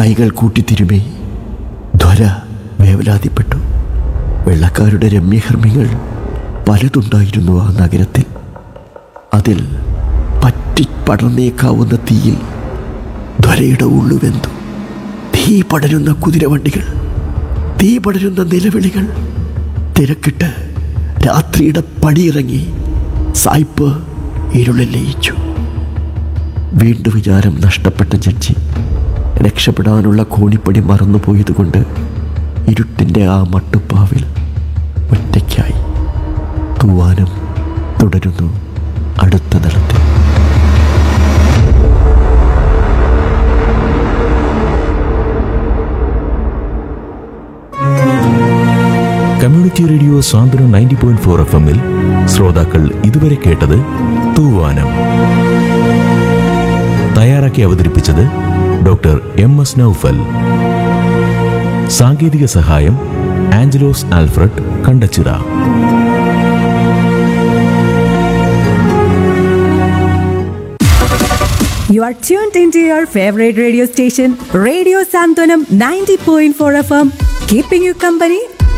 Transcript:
കൈകൾ കൂട്ടിത്തിരുമി ധ്വര വേവലാതിപ്പെട്ടു വെള്ളക്കാരുടെ രമ്യഹർമ്മികൾ പലതുണ്ടായിരുന്നു ആ നഗരത്തിൽ അതിൽ പറ്റിപ്പടർന്നേക്കാവുന്ന തീയിൽ ധ്വരയുടെ ഉള്ളുവെന്തു തീ പടരുന്ന കുതിരവണ്ടികൾ തീ പടരുന്ന നിലവിളികൾ തിരക്കിട്ട് രാത്രിയുടെ പടിയിറങ്ങി സായിപ്പ് ഇരുളിൽ ലയിച്ചു വീണ്ടും വിചാരം നഷ്ടപ്പെട്ട ജഡ്ജി രക്ഷപ്പെടാനുള്ള കോണിപ്പടി മറന്നുപോയതുകൊണ്ട് ഇരുട്ടിൻ്റെ ആ മട്ടുപ്പാവിൽ ഒറ്റയ്ക്കായി തൂവാനം തുടരുന്നു അടുത്ത തലത്തിൽ community radio Santhwanam ninety point four F എമ്മിൽ ശ്രോതാക്കൾ ഇതുവരെ കേട്ടത് തൂവാനം തയ്യാറാക്കി അവതരിപ്പിച്ചത് ഡോക്ടർ എം എസ് നൌഫൽ സാങ്കേതിക സഹായം Angelos Alfred Kandachira You are tuned into your favorite radio station, Radio Santonam 90.4 FM, keeping you company